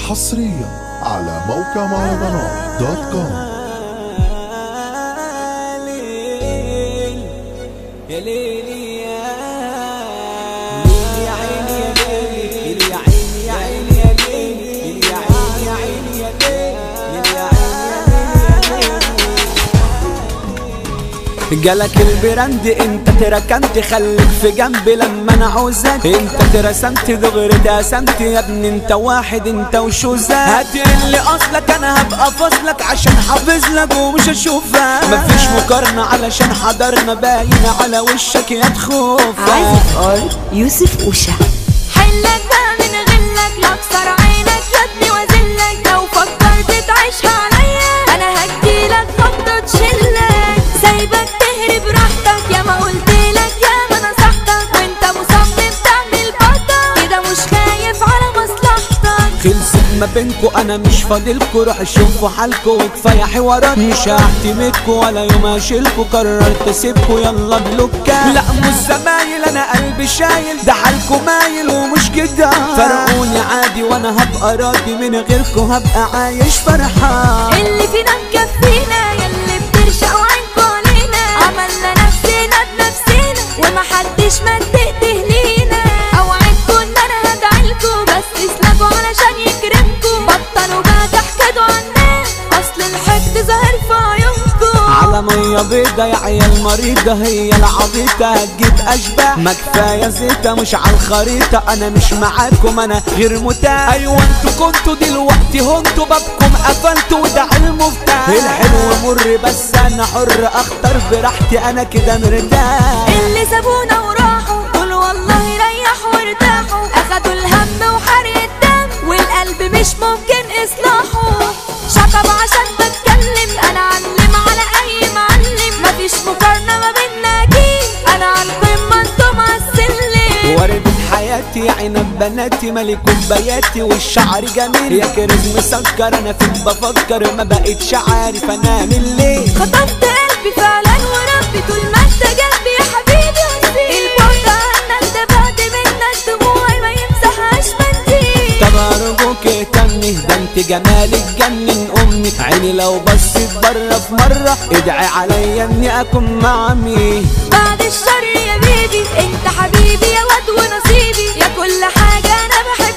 حصريا على موقع مهرجانات دوت كوم ليل يا ليل يا ليل يا عيني يا ليل يا عيني يا عيني يا ليل يا عيني يا عيني يا ليل يا عيني يا ليل جالك البراند انت تركنت خليك في جنبي لما انا عاوزك انت ترسمت دغري دسمت يا ابني انت واحد انت وشوزك هتقلي اصلك انا هبقى فاصلك عشان حافظ لك ومش اشوفك مفيش مقارنة علشان حضرنا باين على وشك يا تخوفك عازف ار يوسف اوشا حلك بقى من غلك لاكسر عينك يا ابني وازلك لو فكرت تعيشها عليا انا هجيلك خبطة تشلك سايبك تهرب براحتك يا ما قلتلك يا ما نصحتك وانت مصمم تعمل بطل كده مش خايف على مصلحتك خلصت ما بينكو انا مش فاضلكو روح شوفوا حالكو وكفايه حوارات مش هعتمدكو ولا يوم اشيلكو قررت اسيبكو يلا بلوكا لا مش زمايل انا قلبي شايل ده حالكو مايل ومش كده فرقوني عادي وانا هبقى راضي من غيركو هبقى عايش فرحان اللي فينا مكفينا ياللي بترشق وعينكوا علينا عملنا نفسنا بنفسنا ومحدش مد ايده لينا اوعدكوا ان انا هدعيلكوا بس اسلكوا علشان يكرمكوا بطلوا بقى تحكدوا عنا اصل الحقد ظاهر في عيونكوا على مية بيضة يا عيال مريضة هي العبيطة هتجيب أشباه ما كفاية زيتة مش على الخريطة أنا مش معاكم أنا غير متاح أيوة انتوا كنتوا دلوقتي هنتوا بابكم قفلتوا وده المفتاح الحلو مر بس أنا حر أختار براحتي أنا كده مرتاح اللي سابونا وراحوا قول والله ريحوا وارتاحوا اخدوا الهم وحرق الدم والقلب مش ممكن اصلاحه شطب عشان بتكلم انا علم على اي معلم مفيش مقارنه ما بينا اكيد انا على القمه انتم على السلم وردة حياتي عنب بناتي ملك كوباياتي والشعر جميل يا كريز مسكر أنا فيك بفكر ما بقتش عارف أنام ليه خطفت قلبي فعلا وربي طول ما انت جنبي يا حبيبي وسيب البعد عنك ده بعد منك دموعي ما يمسحهاش منديل طب ارجوك اهتمي ده انت جمالك جنن امي عيني لو بصيت بره في مره ادعي عليا اني اكون مع مين بعد الشر يا بيبي انت حبيبي يا واد ونصيبي يا كل حاجة انا بحبها